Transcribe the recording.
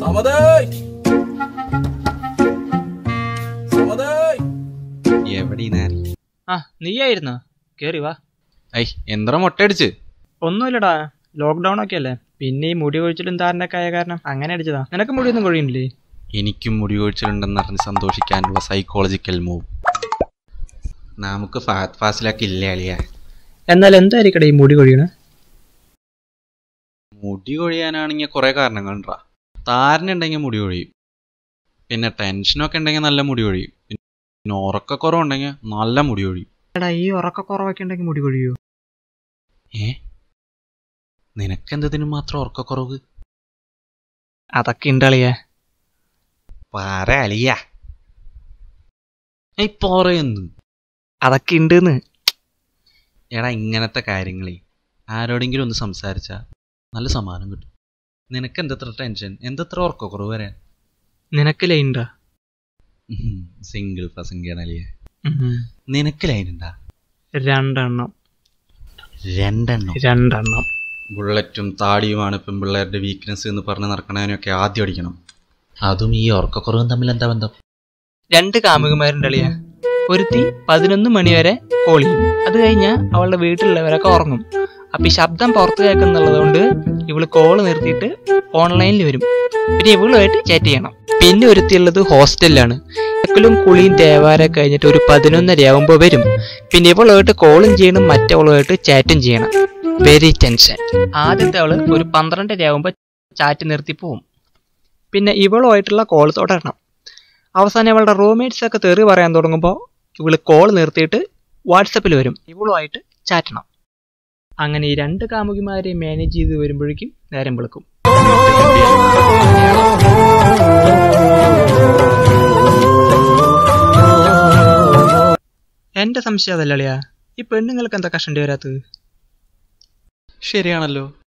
സമതേ സമതേ എവിടെ നേരം ആ നീയായിരുന്നോ കേറി വാ ഐ എന്താ മൊട്ടയടിച്ച് ഒന്നുമില്ലടാ ലോക്ക്ഡൗൺ ഒക്കെ അല്ലേ പിന്നെ ഈ മുടി കൊഴിച്ചിലും താരനൊക്കെ ആയ കാരണം അങ്ങനെ അടിച്ചതാ നിനക്ക് മുടിയൊന്നും കൊഴിയുന്നില്ലേ എനിക്കും മുടി കൊഴിച്ചിലുണ്ടെന്ന് അറിഞ്ഞ് സന്തോഷിക്കാനുള്ള സൈക്കോളജിക്കൽ മൂവ് നമുക്ക് ഫാറ്റ് ഫാസിലൊക്കെ ഇല്ല അളിയ എന്നാൽ എന്തായിരിക്കട്ടെ ഈ മുടി കൊഴിയണ മുടി കൊഴിയാനാണെങ്കിൽ കുറെ കാരണങ്ങളുണ്ടാ താരനുണ്ടെങ്കിൽ മുടി കൊഴിയും പിന്നെ ടെൻഷനൊക്കെ ഉണ്ടെങ്കിൽ നല്ല മുടി കൊഴിയും പിന്നെ ഉറക്കക്കുറവുണ്ടെങ്കിൽ നല്ല മുടി കൊഴിയും എടാ ഈ ഉറക്കക്കുറവൊക്കെ ഉണ്ടെങ്കിൽ മുടി കൊഴിയോ ഏ നിനക്കെന്തതിനും മാത്രം ഉറക്കക്കുറവ് അതൊക്കെ ഉണ്ടളിയാ പറ അളിയ ഏയ് പറയുന്നു അതൊക്കെ ഉണ്ടെന്ന് എടാ ഇങ്ങനത്തെ കാര്യങ്ങളെ ആരോടെങ്കിലും ഒന്ന് സംസാരിച്ചാ നല്ല സമാനം കിട്ടും നിനക്ക് എന്തത്ര ടെൻഷൻ എന്തത്ര ഉറക്കക്കുറവ് വരാൻ നിനക്ക് ലൈൻഡാ സിംഗിൾ പ്രസംഗിയാണല്ലേ നിനക്ക് ലൈനുണ്ടാ രണ്ടെണ്ണം രണ്ടെണ്ണം രണ്ടെണ്ണം ബുള്ളറ്റും താടിയുമാണ് പെൺപിള്ളേരുടെ വീക്ക്നെസ് എന്ന് പറഞ്ഞ് നടക്കണതിനൊക്കെ ആദ്യം അടിക്കണം അതും ഈ ഉറക്കക്കുറവും തമ്മിൽ എന്താ ബന്ധം രണ്ട് കാമുകന്മാരുണ്ടളിയാ ഒരുത്തി പതിനൊന്ന് മണി വരെ കോൾ ചെയ്യും അത് കഴിഞ്ഞാൽ അവളുടെ വീട്ടിലുള്ളവരൊക്കെ ഉറങ്ങും അപ്പൊ ഈ ശബ്ദം പുറത്ത് കേൾക്കുന്നുള്ളത് കൊണ്ട് ഇവള് കോള് നിർത്തിയിട്ട് ഓൺലൈനിൽ വരും പിന്നെ ഇവളുമായിട്ട് ചാറ്റ് ചെയ്യണം പിന്നെ ഒരുത്തിയുള്ളത് ഹോസ്റ്റലിലാണ് എപ്പോഴും കുളിയും തേവാരൊക്കെ കഴിഞ്ഞിട്ട് ഒരു പതിനൊന്നര ആകുമ്പോൾ വരും പിന്നെ ഇവളുമായിട്ട് കോളും ചെയ്യണം മറ്റവളുമായിട്ട് ചാറ്റും ചെയ്യണം വെരി ടെൻഷൻ ആദ്യത്തെ അവള് ഒരു പന്ത്രണ്ടര ആകുമ്പോൾ ചാറ്റ് നിർത്തി പോവും പിന്നെ ഇവളുമായിട്ടുള്ള കോൾ തുടരണം അവസാനം ഇവളുടെ റൂംമേറ്റ്സ് ഒക്കെ തെറി പറയാൻ തുടങ്ങുമ്പോൾ ഇവള് കോൾ നിർത്തിയിട്ട് വാട്സപ്പിൽ വരും ഇവളുമായിട്ട് ചാറ്റണം അങ്ങനെ ഈ രണ്ട് കാമുകിമാരെ മാനേജ് ചെയ്ത് വരുമ്പോഴേക്കും നേരം വെളുക്കും എന്റെ സംശയം അതല്ലളിയാ ഈ പെണ്ണുങ്ങൾക്ക് എന്താ കഷണ്ടി വരാത്തത് ശരിയാണല്ലോ